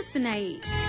గుర్తుకొస్తున్నాయి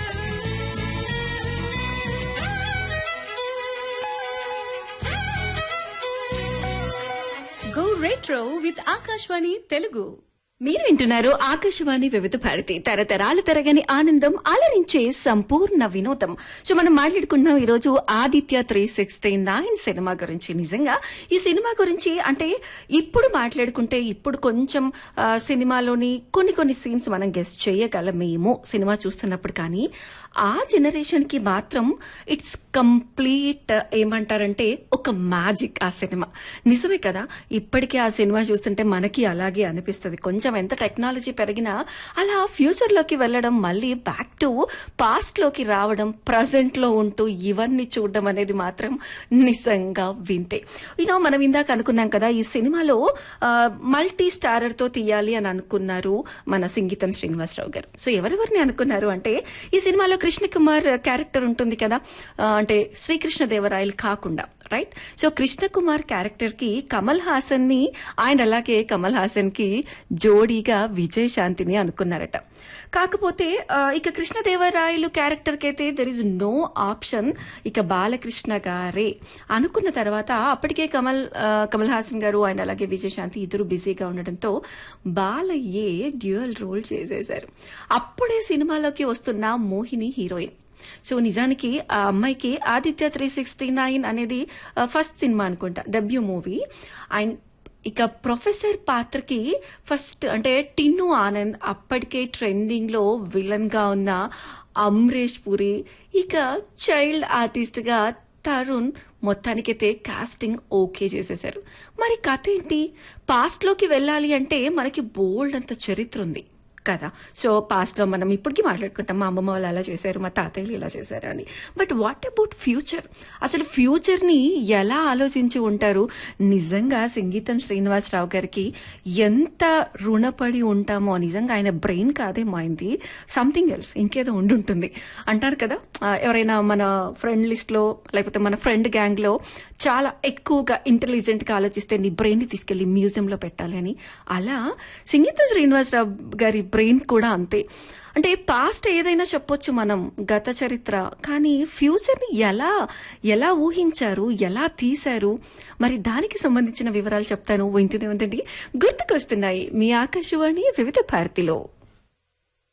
go retro with Akashvani Telugu మీరు వింటున్నారు ఆకాశవాణి వివిధ భారతి తరతరాల తరగని ఆనందం అలరించే సంపూర్ణ వినోదం సో మనం మాట్లాడుకుంటున్నాం ఈరోజు Aditya three sixty nine cinema గురించి నిజంగా ఈ సినిమా గురించి అంటే ఇప్పుడు మాట్లాడుకుంటే ఇప్పుడు కొంచెం ఆ, సినిమాలోని కొన్ని కొన్ని సీన్స్ మనం గెస్ట్ చేయగలమేమో సినిమా చూస్తున్నప్పుడు కానీ ఆ జనరేషన్ కి మాత్రం ఇట్స్ కంప్లీట్ ఏమంటారంటే ఒక మ్యాజిక్ ఆ సినిమా నిజమే కదా ఇప్పటికే ఆ సినిమా చూస్తుంటే మనకి అలాగే అనిపిస్తుంది కొంచెం ఎంత టెక్నాలజీ పెరిగినా అలా ఫ్యూచర్ లోకి వెళ్ళడం మళ్ళీ బ్యాక్ టు పాస్ట్ లోకి రావడం ప్రజెంట్ లో ఉంటూ ఇవన్నీ చూడడం అనేది మాత్రం నిజంగా వింతే ఇనో మనం ఇందాక అనుకున్నాం కదా ఈ సినిమాలో మల్టీ స్టారర్ తో తీయాలి అని అనుకున్నారు మన సింగీతం శ్రీనివాసరావు గారు సో ఎవరెవరిని అనుకున్నారు అంటే ఈ సినిమాలో కృష్ణ కుమార్ క్యారెక్టర్ ఉంటుంది కదా ఆ, అంటే శ్రీకృష్ణ దేవరాయలు కాకుండా right so Krishna Kumar character కి కమల్ హాసన్ ని అండ్ అలాగే కమల్ హాసన్ కి జోడీగా విజయ్ శాంతిని అనుకున్నారట కాకపోతే ఆ, ఇక కృష్ణదేవరాయలు క్యారెక్టర్ కి అయితే దెర్ ఇస్ నో ఆప్షన్ ఇక బాలకృష్ణ గారే అనుకున్న తర్వాత అప్పటికే కమల్ ఆ, కమల్ హాసన్ గారు అండ్ అలాగే విజయశాంతి ఇద్దరు బిజీగా ఉండడంతో బాలయ్యే డ్యూయల్ రోల్ చేసేశారు అప్పుడే సినిమాలోకి వస్తున్న మోహిని హీరోయిన్ సో నిజానికి ఆ అమ్మాయికి ఆదిత్య త్రీ సిక్స్టీ నైన్ అనేది ఫస్ట్ సినిమా అనుకుంటా డెబ్యూ మూవీ అండ్ ఇక ప్రొఫెసర్ పాత్రకి ఫస్ట్ అంటే టిన్ను ఆనంద్ అప్పటికే ట్రెండింగ్ లో విలన్ గా ఉన్న అమ్రేష్ పురి ఇక చైల్డ్ ఆర్టిస్ట్ గా తరుణ్ మొత్తానికైతే కాస్టింగ్ ఓకే చేసేశారు మరి కథ ఏంటి పాస్ట్ లోకి వెళ్ళాలి అంటే మనకి బోల్డ్ అంత చరిత్ర ఉంది కదా సో పాస్ట్ లో మనం ఇప్పటికీ మాట్లాడుకుంటాం మా అమ్మమ్మ వాళ్ళు అలా చేశారు మా తాతయ్యలు ఇలా చేశారు అని బట్ వాట్ అబౌట్ ఫ్యూచర్ అసలు ఫ్యూచర్ ని ఎలా ఆలోచించి ఉంటారు నిజంగా సంగీతం శ్రీనివాసరావు గారికి ఎంత రుణపడి ఉంటామో నిజంగా ఆయన బ్రెయిన్ కాదే మైంది సంథింగ్ ఎల్స్ ఇంకేదో ఉండుంటుంది అంటారు కదా ఆ, ఎవరైనా మన ఫ్రెండ్ లిస్ట్ లో లేకపోతే మన ఫ్రెండ్ గ్యాంగ్ లో చాలా ఎక్కువగా ఇంటెలిజెంట్ గా ఆలోచిస్తే నీ బ్రెయిన్ ని తీసుకెళ్లి మ్యూజియం లో పెట్టాలి అని అలా సంగీతం శ్రీనివాసరావు గారి బ్రెయిన్ కూడా అంతే అంటే పాస్ట్ ఏదైనా చెప్పొచ్చు మనం గత చరిత్ర కానీ ఫ్యూచర్ ని ఎలా ఎలా ఊహించారు ఎలా తీశారు మరి దానికి సంబంధించిన వివరాలు చెప్తాను వింటూనే ఉండండి గుర్తుకొస్తున్నాయి మీ ఆకాశవాణి వివిధ భారతిలో